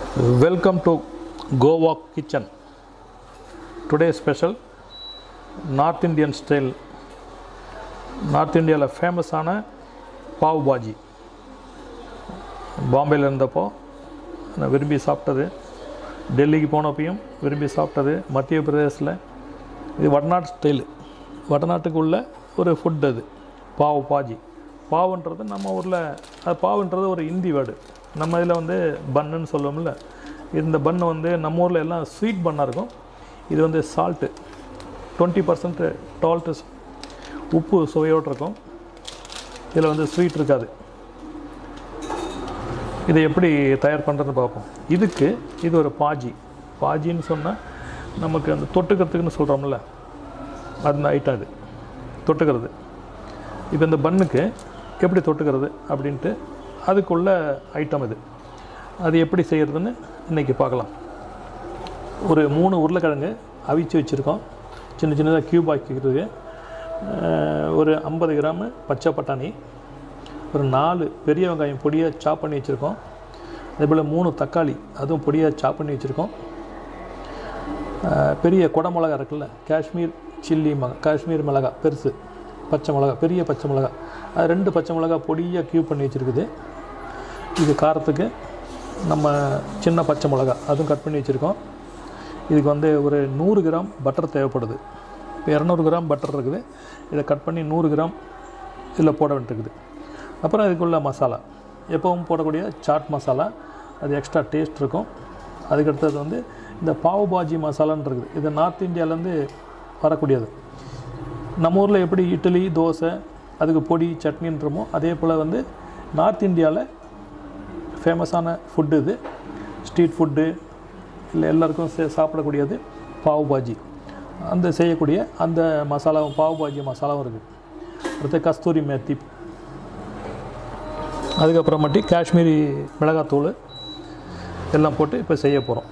Welcome to Goa Kitchen. Today special north Indian style நார்த் இந்தியாவில் ஃபேமஸான பாவ் பாஜி பாம்பேயில் இருந்தப்போ நான் விரும்பி சாப்பிட்டது டெல்லிக்கு போனப்பையும் விரும்பி சாப்பிட்டது மத்திய பிரதேசில் இது வடநாட்டு ஸ்டைலு வடநாட்டுக்கு உள்ள ஒரு ஃபுட் அது பாவ் பாஜி பாவுன்றது நம்ம ஊரில் அது பாவுன்றது ஒரு இந்தி வேர்டு நம்ம இதில் வந்து பன்னுன்னு சொல்லுவோம்ல இந்த பன்னு வந்து நம்ம ஊரில் எல்லாம் ஸ்வீட் பண்ணாக இருக்கும் இது வந்து சால்ட்டு டுவெண்ட்டி பர்சன்ட் டால்ட்டு உப்பு சுவையோடு இருக்கும் இதில் வந்து ஸ்வீட் இருக்காது இதை எப்படி தயார் பண்ணுறதுன்னு பார்ப்போம் இதுக்கு இது ஒரு பாஜி பாஜின்னு சொன்னால் நமக்கு அந்த தொட்டுக்கிறதுக்குன்னு சொல்கிறோம்ல அந்த ஐட்டம் இது தொட்டுக்கிறது இப்போ இந்த பன்னுக்கு எப்படி தொட்டுக்கிறது அப்படின்ட்டு அதுக்குள்ள ஐட்டம் இது அது எப்படி செய்கிறதுன்னு இன்றைக்கி பார்க்கலாம் ஒரு மூணு உருளைக்கிழங்கு அவிச்சு வச்சுருக்கோம் சின்ன சின்னதாக க்யூப் ஆக்கிக்கிறதுக்கு அஹ், ஒரு ஐம்பது கிராமு பச்சை பட்டாணி ஒரு நாலு பெரிய வெங்காயம் பொடியாக சாப் பண்ணி வச்சுருக்கோம் அதேபோல் மூணு தக்காளி அதுவும் பொடியாக சாப் பண்ணி வச்சுருக்கோம் அஹ், பெரிய குடை மிளகா இருக்குல்ல காஷ்மீர் சில்லி மிளகா காஷ்மீர் மிளகா பெருசு பச்சை மிளகா பெரிய பச்சை மிளகா அது ரெண்டு பச்சை மிளகா பொடியாக க்யூப் பண்ணி வச்சுருக்குது இது காரத்துக்கு நம்ம சின்ன பச்சை மிளகா அதுவும் கட் பண்ணி வச்சுருக்கோம் இதுக்கு வந்து ஒரு நூறு கிராம் பட்டர் தேவைப்படுது இப்போ இரநூறு கிராம் பட்டர் இருக்குது இதை கட் பண்ணி நூறு கிராம் இதில் போட வேண்டியிருக்குது அப்புறம் இதுக்குள்ள மசாலா எப்பவும் போடக்கூடிய சாட் மசாலா அது எக்ஸ்ட்ரா டேஸ்ட் இருக்கும் அதுக்கடுத்தது வந்து இந்த பாவ் பாஜி மசாலான்னு இருக்குது இது நார்த் இந்தியாவிலேருந்து வரக்கூடியது நம்ம ஊரில் எப்படி இட்லி தோசை அதுக்கு பொடி சட்னின்றமோ அதே போல் வந்து நார்த் இந்தியாவில் ஃபேமஸான ஃபுட்டு இது ஸ்ட்ரீட் ஃபுட்டு இல்லை எல்லாருக்கும் சே சாப்பிடக்கூடியது பாவ் பாஜி அந்த செய்யக்கூடிய அந்த மசாலாவும் பாவ் பாஜி மசாலாவும் இருக்குது அடுத்து கஸ்தூரி மேத்தி அதுக்கப்புறமாட்டி காஷ்மீரி மிளகாத்தூள் எல்லாம் போட்டு இப்போ செய்ய போகிறோம்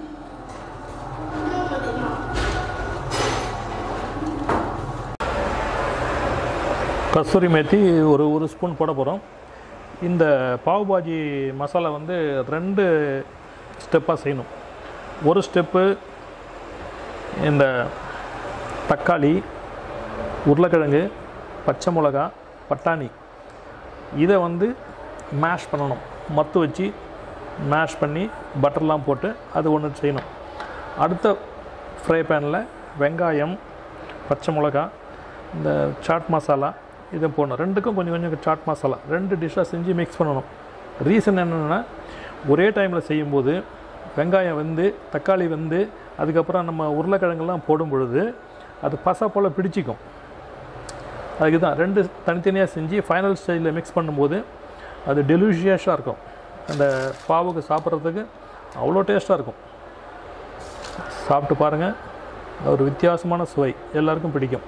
கஸ்தூரி மேத்தி ஒரு ஒரு ஸ்பூன் போட போகிறோம் இந்த பாவ் பாஜி மசாலா வந்து ரெண்டு ஸ்டெப்பாக செய்யணும் ஒரு ஸ்டெப்பு இந்த தக்காளி உருளைக்கிழங்கு பச்சை மிளகா பட்டாணி இதை வந்து மேஷ் பண்ணணும் மத்து வச்சு மேஷ் பண்ணி பட்டர்லாம் போட்டு அது ஒன்று செய்யணும் அடுத்த ஃப்ரை பேனில் வெங்காயம் பச்சை மிளகா இந்த சாட் மசாலா இதை போடணும் ரெண்டுக்கும் கொஞ்சம் கொஞ்சம் சாட் மசாலா ரெண்டு டிஷ்ஷாக செஞ்சு மிக்ஸ் பண்ணணும் ரீசன் என்னென்னா ஒரே டைமில் செய்யும்போது வெங்காயம் வெந்து தக்காளி வெந்து அதுக்கப்புறம் நம்ம உருளைக்கிழங்கெல்லாம் போடும் பொழுது அது பசை போல் பிடிச்சிக்கும் அதுக்கு தான் ரெண்டு தனித்தனியாக செஞ்சு ஃபைனல் ஸ்டேஜில் மிக்ஸ் பண்ணும்போது அது டெலிஷியஸாக இருக்கும் அந்த பாவுக்கு சாப்பிட்றதுக்கு அவ்வளோ டேஸ்ட்டாக இருக்கும் சாப்பிட்டு பாருங்கள் ஒரு வித்தியாசமான சுவை எல்லாருக்கும் பிடிக்கும்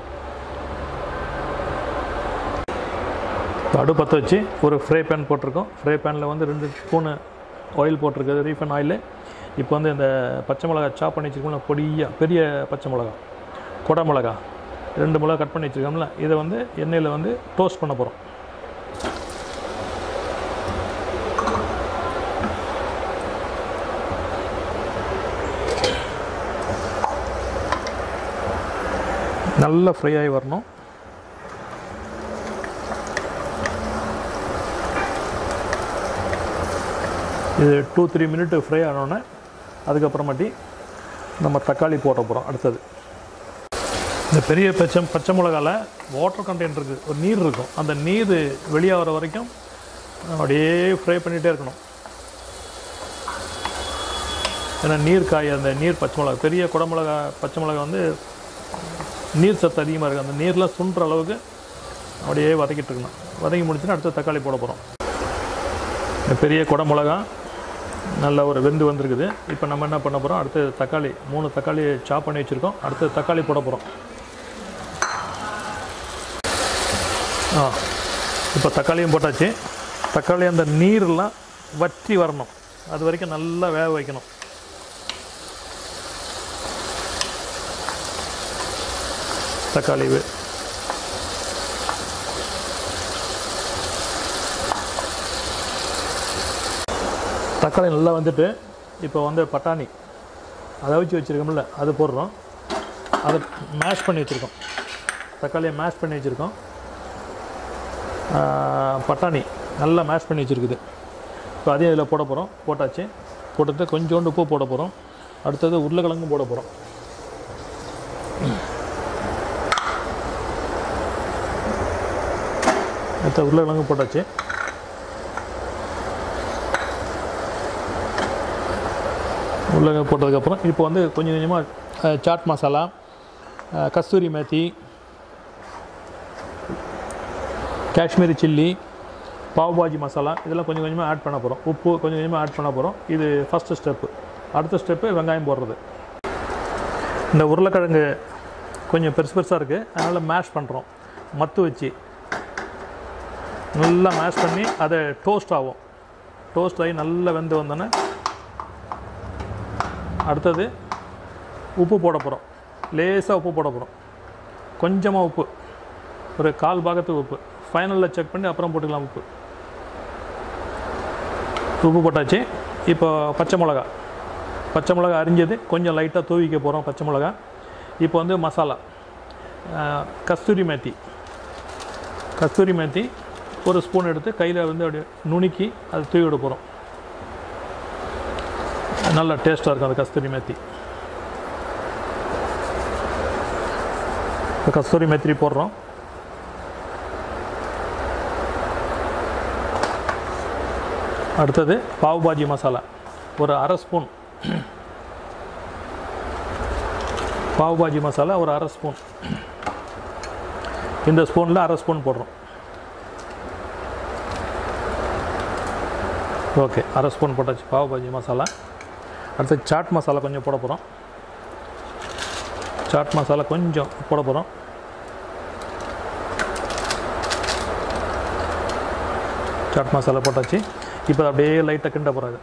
இப்போ அடுப்பு பற்ற வச்சு ஒரு ஃப்ரை பேன் போட்டிருக்கோம் ஃப்ரை பேனில் வந்து ரெண்டு ஸ்பூனு ஆயில் போட்டிருக்குது ரீஃபன் ஆயில் இப்போ வந்து இந்த பச்சை மிளகா சாப் பண்ணி வச்சுருக்கோம்ல பொடியாக பெரிய பச்சை மிளகா கொடை மிளகா ரெண்டு மிளகா கட் பண்ணி வச்சுருக்கோம்ல இதை வந்து எண்ணெயில் வந்து டோஸ்ட் பண்ண போகிறோம் நல்லா ஃப்ரை ஆகி வரணும் இது டூ த்ரீ மினிட் ஃப்ரை ஆனோடனே அதுக்கப்புறமாட்டி நம்ம தக்காளி போட போகிறோம் அடுத்தது இந்த பெரிய பச்சை பச்சை மிளகால வாட்டர் கண்டென்ட் இருக்குது ஒரு நீர் இருக்கும் அந்த நீர் வெளியே வர வரைக்கும் அப்படியே ஃப்ரை பண்ணிகிட்டே இருக்கணும் ஏன்னா நீர் காய் அந்த நீர் பச்சை மிளகா பெரிய குடமிளகா பச்சை மிளகா வந்து நீர் சத்து அதிகமாக இருக்குது அந்த நீர்லாம் சுண்டுற அளவுக்கு அப்படியே வதக்கிட்டு இருக்கணும் வதக்கி முடிச்சுன்னா அடுத்து தக்காளி போட போகிறோம் இந்த பெரிய குடமிளகா நல்ல ஒரு வெந்து வந்திருக்குது இப்போ நம்ம என்ன பண்ண போகிறோம் அடுத்து தக்காளி மூணு தக்காளி சாப் பண்ணி வச்சுருக்கோம் அடுத்து தக்காளி போட போகிறோம் ஆ இப்போ தக்காளியும் போட்டாச்சு தக்காளி அந்த நீர்லாம் வற்றி வரணும் அது வரைக்கும் நல்லா வேக வைக்கணும் தக்காளி வே- தக்காளி நல்லா வந்துட்டு இப்போ வந்து பட்டாணி அதை அவிச்சு வச்சுருக்கோம்ல அது போடுறோம் அதை மேஷ் பண்ணி வச்சுருக்கோம் தக்காளியை மேஷ் பண்ணி வச்சுருக்கோம் பட்டாணி நல்லா மேஷ் பண்ணி வச்சுருக்குது இப்போ அதையும் இதில் போட போகிறோம் போட்டாச்சு போட்டுட்டு கொஞ்சோண்டு உப்பு போட போகிறோம் அடுத்தது உருளைக்கிழங்கும் போட போகிறோம் அடுத்த உருளைக்கிழங்கு போட்டாச்சு உருளைக்கிழங்கு போட்டதுக்கப்புறம் இப்போ வந்து கொஞ்சம் கொஞ்சமாக சாட் மசாலா அஹ், கஸ்தூரி மேத்தி காஷ்மீரி சில்லி பாவ் பாஜி மசாலா இதெல்லாம் கொஞ்சம் கொஞ்சமாக ஆட் பண்ண போகிறோம் உப்பு கொஞ்சம் கொஞ்சமாக ஆட் பண்ண போகிறோம் இது ஃபஸ்ட்டு ஸ்டெப்பு அடுத்த ஸ்டெப்பு வெங்காயம் போடுறது இந்த உருளைக்கிழங்கு கொஞ்சம் பெருசு பெருசாக இருக்குது அதனால் மேஷ் பண்ணுறோம் மத்து வச்சு நல்லா மேஷ் பண்ணி அதை டோஸ்ட் ஆகும் டோஸ்ட் ஆகி நல்லா வெந்து வந்தோன்னே அடுத்தது உப்பு போட போகிறோம் லேசாக உப்பு போட போகிறோம் கொஞ்சமாக உப்பு ஒரு கால் பாகத்துக்கு உப்பு ஃபைனலில் செக் பண்ணி அப்புறம் போட்டுக்கலாம் உப்பு உப்பு போட்டாச்சு இப்போ பச்சை மிளகா பச்சை மிளகா அரிஞ்சது கொஞ்சம் லைட்டாக தூவிக்க போகிறோம் பச்சை மிளகா இப்போ வந்து மசாலா அஹ், கஸ்தூரி மேத்தி கஸ்தூரி மேத்தி ஒரு ஸ்பூன் எடுத்து கையில் வந்து அப்படியே நுணுக்கி அதை தூவி விட போகிறோம் நல்ல டேஸ்ட்டாக இருக்கும் அந்த கஸ்தூரி மேத்தி இப்போ கஸ்தூரி மேத்தி போடுறோம் அடுத்தது பாவ் பாஜி மசாலா ஒரு அரை ஸ்பூன் பாவ் பாஜி மசாலா ஒரு அரை ஸ்பூன் இந்த ஸ்பூனில் அரை ஸ்பூன் போடுறோம் ஓகே அரை ஸ்பூன் போட்டாச்சு பாவ் பாஜி மசாலா அடுத்து சாட் மசாலா கொஞ்சம் போட போகிறோம் சாட் மசாலா கொஞ்சம் போட போகிறோம் சாட் மசாலா போட்டாச்சு இப்போ அப்படியே லைட்டாக கிண்ட போகிறாங்க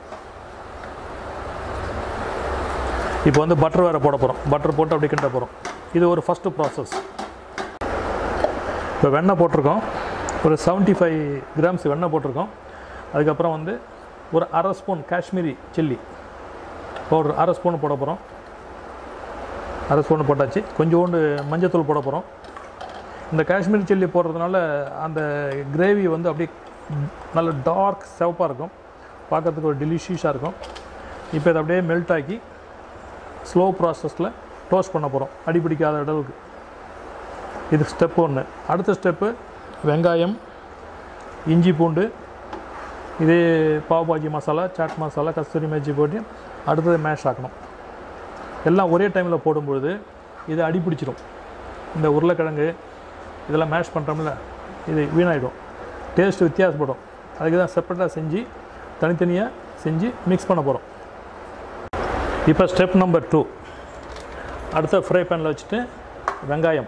இப்போ வந்து பட்டர் வேறு போட போகிறோம் பட்டர் போட்டு அப்படியே கிண்ட போகிறோம் இது ஒரு ஃபஸ்ட்டு ப்ராசஸ் இப்போ வெண்ணெய் போட்டிருக்கோம் ஒரு 75 ஃபைவ் கிராம்ஸ் வெண்ணெய் போட்டிருக்கோம் அதுக்கப்புறம் வந்து ஒரு அரை ஸ்பூன் காஷ்மீரி சில்லி பவுடர் அரை ஸ்பூன் போட போகிறோம் அரை ஸ்பூன் போட்டாச்சு கொஞ்சோண்டு மஞ்சத்தூள் போட போகிறோம் இந்த காஷ்மீரி சில்லி போடுறதுனால அந்த கிரேவி வந்து அப்படியே நல்ல டார்க் சிவப்பாக இருக்கும் பார்க்கறதுக்கு ஒரு டெலிஷியஸாக இருக்கும் இப்போ இதை அப்படியே மெல்ட் ஆக்கி ஸ்லோ ப்ராசஸில் டோஸ்ட் பண்ண போகிறோம் அடிப்பிடிக்காத அளவுக்கு இது ஸ்டெப் ஒன்று அடுத்த ஸ்டெப்பு வெங்காயம் இஞ்சி பூண்டு இதே பாவ் பாஜி மசாலா சாட் மசாலா கஸ்தூரி மேஜி போட்டு அடுத்தது மேஷ் ஆக்கணும் எல்லாம் ஒரே டைமில் போடும்பொழுது இது அடிப்பிடிச்சிடும் இந்த உருளைக்கிழங்கு இதெல்லாம் மேஷ் பண்ணுறோம்ல இது வீணாயிடும் டேஸ்ட் வித்தியாசப்படும் அதுக்கு தான் செப்பரேட்டாக செஞ்சு தனித்தனியாக செஞ்சு மிக்ஸ் பண்ண போகிறோம் இப்போ ஸ்டெப் நம்பர் டூ அடுத்த ஃப்ரை பேனில் வச்சுட்டு வெங்காயம்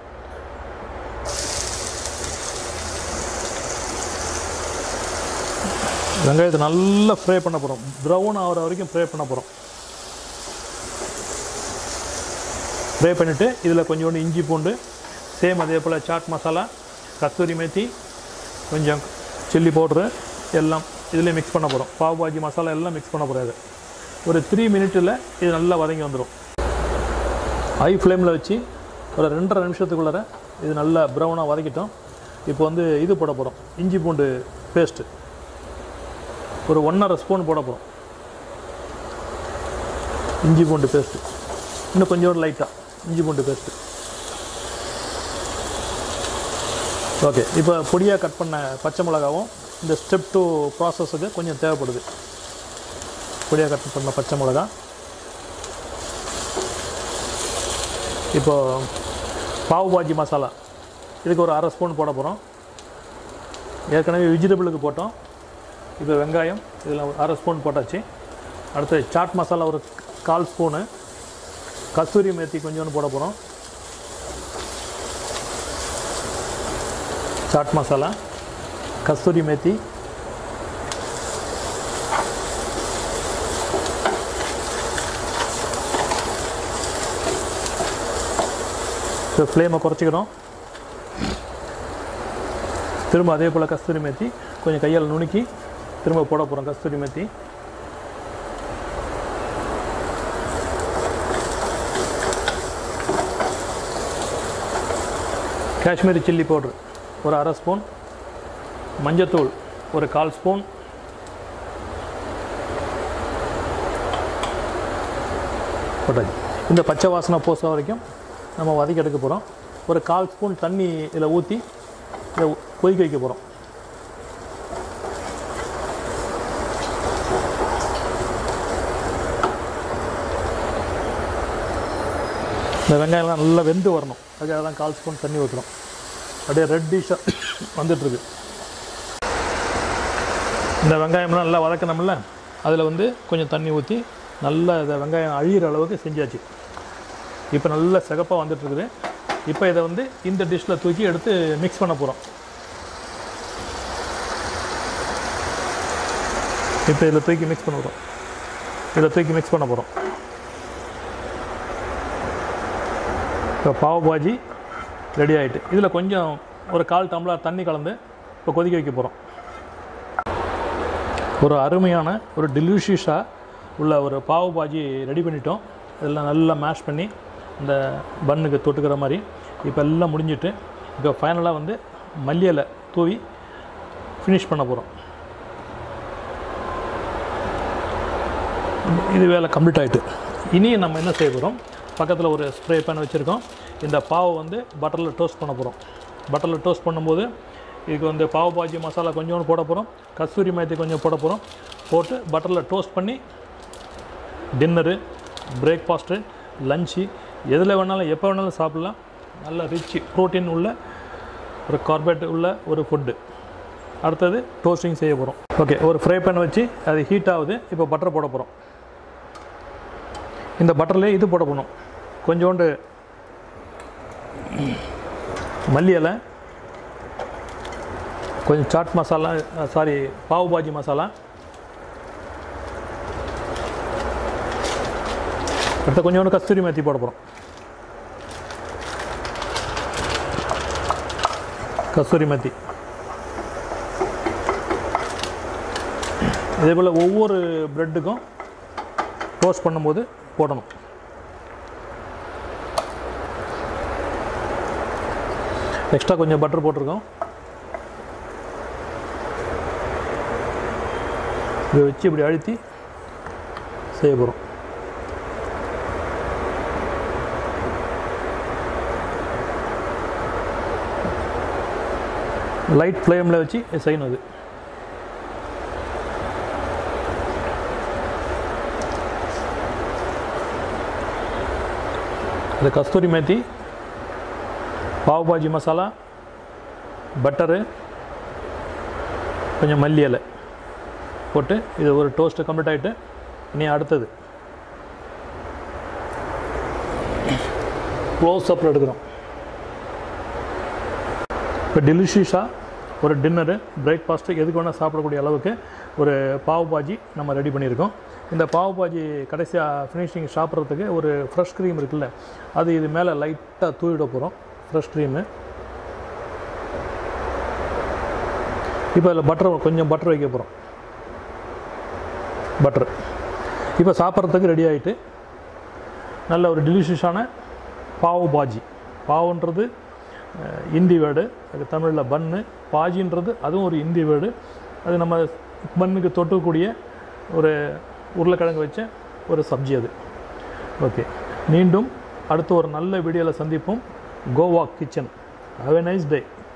வெங்காயத்தை நல்லா ஃப்ரை பண்ண போகிறோம் ப்ரௌன் ஆகிற வரைக்கும் ஃப்ரை பண்ண போகிறோம் ஃப்ரை பண்ணிவிட்டு இதில் கொஞ்சோண்டு இஞ்சி பூண்டு சேம் அதே போல் சாட் மசாலா கஸ்தூரி மேத்தி கொஞ்சம் சில்லி பவுட்ரு எல்லாம் இதில் மிக்ஸ் பண்ண போகிறோம் பாவ் பாஜி மசாலா எல்லாம் மிக்ஸ் பண்ண போகிறாரு ஒரு த்ரீ மினிட்டில் இது நல்லா வதங்கி வந்துடும் ஹை ஃப்ளேமில் வச்சு ஒரு ரெண்டரை நிமிஷத்துக்குள்ளார இது நல்லா ப்ரௌனாக வதக்கிட்டோம் இப்போ வந்து இது போட போகிறோம் இஞ்சி பூண்டு பேஸ்ட்டு ஒரு ஒன்றரை ஸ்பூன் போட போகிறோம் இஞ்சி பூண்டு பேஸ்ட்டு இன்னும் கொஞ்சோண்டு லைட்டாக இஞ்சி பூண்டு பேஸ்ட்டு ஓகே இப்போ பொடியாக கட் பண்ண பச்சை மிளகாவும் இந்த ஸ்டெப் டூ ப்ராசஸுக்கு கொஞ்சம் தேவைப்படுது பொடியாக கட் பண்ண பச்சை மிளகா இப்போ பாவு பாஜி மசாலா இதுக்கு ஒரு அரை ஸ்பூன் போட போகிறோம் ஏற்கனவே வெஜிடபிளுக்கு போட்டோம் இப்போ வெங்காயம் இதில் ஒரு அரை ஸ்பூன் போட்டாச்சு அடுத்து சாட் மசாலா ஒரு கால் ஸ்பூனு கஸ்தூரி மேத்தி கொஞ்சோண்டு போட போகிறோம் சாட் மசாலா கஸ்தூரி மேத்தி இப்போ ஃப்ளேமை குறைச்சிக்கிறோம் திரும்ப அதே போல் கஸ்தூரி மேத்தி கொஞ்சம் கையால் நுணுக்கி திரும்ப போட போகிறோம் கஸ்தூரி மேத்தி காஷ்மீரி சில்லி பவுட்ரு ஒரு அரை ஸ்பூன் மஞ்சத்தூள் ஒரு கால் ஸ்பூன் போட்டாச்சு இந்த பச்சை வாசனை போச வரைக்கும் நம்ம வதக்கி எடுக்க போகிறோம் ஒரு கால் ஸ்பூன் தண்ணி இதில் ஊற்றி இதை கொதிக்க வைக்க போகிறோம் இந்த வெங்காயம்லாம் நல்லா வெந்து வரணும் அதுக்காக தான் கால் ஸ்பூன் தண்ணி ஊற்றுறோம் அப்படியே ரெட்டிஷாக வந்துட்டுருக்கு இந்த வெங்காயம்லாம் நல்லா வதக்கணும்ல அதில் வந்து கொஞ்சம் தண்ணி ஊற்றி நல்லா இதை வெங்காயம் அழியிற அளவுக்கு செஞ்சாச்சு இப்போ நல்லா சிகப்பாக வந்துட்டுருக்குது இப்போ இதை வந்து இந்த டிஷ்ஷில் தூக்கி எடுத்து மிக்ஸ் பண்ண போகிறோம் இப்போ இதில் தூக்கி மிக்ஸ் பண்ண போகிறோம் இதில் தூக்கி மிக்ஸ் பண்ண போகிறோம் இப்போ பாவ் பாஜி ரெடி ஆகிட்டு இதில் கொஞ்சம் ஒரு கால் டம்ளர் தண்ணி கலந்து இப்போ கொதிக்க வைக்க போகிறோம் ஒரு அருமையான ஒரு டெலிஷியஸாக உள்ள ஒரு பாவ் பாஜி ரெடி பண்ணிட்டோம் இதெல்லாம் நல்லா மேஷ் பண்ணி இந்த பன்னுக்கு தொட்டுக்கிற மாதிரி இப்போ எல்லாம் முடிஞ்சிட்டு இப்போ ஃபைனலாக வந்து மல்லி இலை தூவி ஃபினிஷ் பண்ண போகிறோம் இது வேலை கம்ப்ளீட் ஆகிட்டு இனி நம்ம என்ன செய்ய போகிறோம் பக்கத்தில் ஒரு ஸ்ப்ரே பேன் வச்சுருக்கோம் இந்த பாவை வந்து பட்டரில் டோஸ்ட் பண்ண போகிறோம் பட்டரில் டோஸ்ட் பண்ணும்போது இதுக்கு வந்து பாவ் பாஜி மசாலா கொஞ்சோண்டு போட போகிறோம் கஸ்தூரி மேத்தி கொஞ்சம் போட போகிறோம் போட்டு பட்டரில் டோஸ்ட் பண்ணி டின்னரு பிரேக்ஃபாஸ்ட்டு லஞ்சு எதில் வேணாலும் எப்போ வேணாலும் சாப்பிட்லாம் நல்ல ரிச் ப்ரோட்டீன் உள்ள ஒரு கார்பேட் உள்ள ஒரு ஃபுட்டு அடுத்தது டோஸ்டிங் செய்ய போகிறோம் ஓகே ஒரு ஃப்ரை பேன் வச்சு அது ஹீட் ஆகுது இப்போ பட்டர் போட போகிறோம் இந்த பட்டர்லேயே இது போட போகணும் கொஞ்சோண்டு மல்லி இலை கொஞ்சம் சாட் மசாலா சாரி பாவ் பாஜி மசாலா அடுத்து கொஞ்சோண்டு கஸ்தூரி மேத்தி போட போகிறோம் கஸ்தூரி மேத்தி இதே போல் ஒவ்வொரு ப்ரெட்டுக்கும் டோஸ்ட் பண்ணும்போது போடணும் எக்ஸ்ட்ரா கொஞ்சம் பட்டர் போட்டிருக்கோம் இதை வச்சு இப்படி அழுத்தி செய்ய போகிறோம் லைட் ஃப்ளேமில் வச்சு செய்யணும் இது இது கஸ்தூரி மேத்தி பாவ் பாஜி மசாலா பட்டரு கொஞ்சம் மல்லி இலை போட்டு இது ஒரு டோஸ்ட்டு கம்ப்ளீட் ஆகிட்டு இனி அடுத்தது க்ளோஸ் அப்பில் எடுக்கிறோம் இப்போ டெலிஷியஸாக ஒரு டின்னரு பிரேக்ஃபாஸ்ட்டு எதுக்கு வேணால் சாப்பிடக்கூடிய அளவுக்கு ஒரு பாவ் பாஜி நம்ம ரெடி பண்ணியிருக்கோம் இந்த பாவ் பாஜி கடைசியாக ஃபினிஷிங் சாப்பிட்றதுக்கு ஒரு ஃப்ரெஷ் க்ரீம் இருக்குல்ல அது இது மேலே லைட்டாக தூவிட போகிறோம் ஃப்ரெஷ் க்ரீமு இப்போ அதில் பட்டர் கொஞ்சம் பட்டர் வைக்க போகிறோம் பட்டர் இப்போ சாப்பிட்றதுக்கு ரெடி ஆகிட்டு நல்ல ஒரு டெலிஷியஸான பாவ் பாஜி பாவுன்றது அஹ், இந்தி வேர்டு அது தமிழில் பன்னு பாஜின்றது அதுவும் ஒரு இந்தி வேர்டு அது நம்ம பன்னுக்கு தொட்டுக்கூடிய ஒரு உருளைக்கிழங்கு வச்ச ஒரு சப்ஜி அது ஓகே மீண்டும் அடுத்து ஒரு நல்ல வீடியோவில் சந்திப்போம் Goa kitchen have a nice day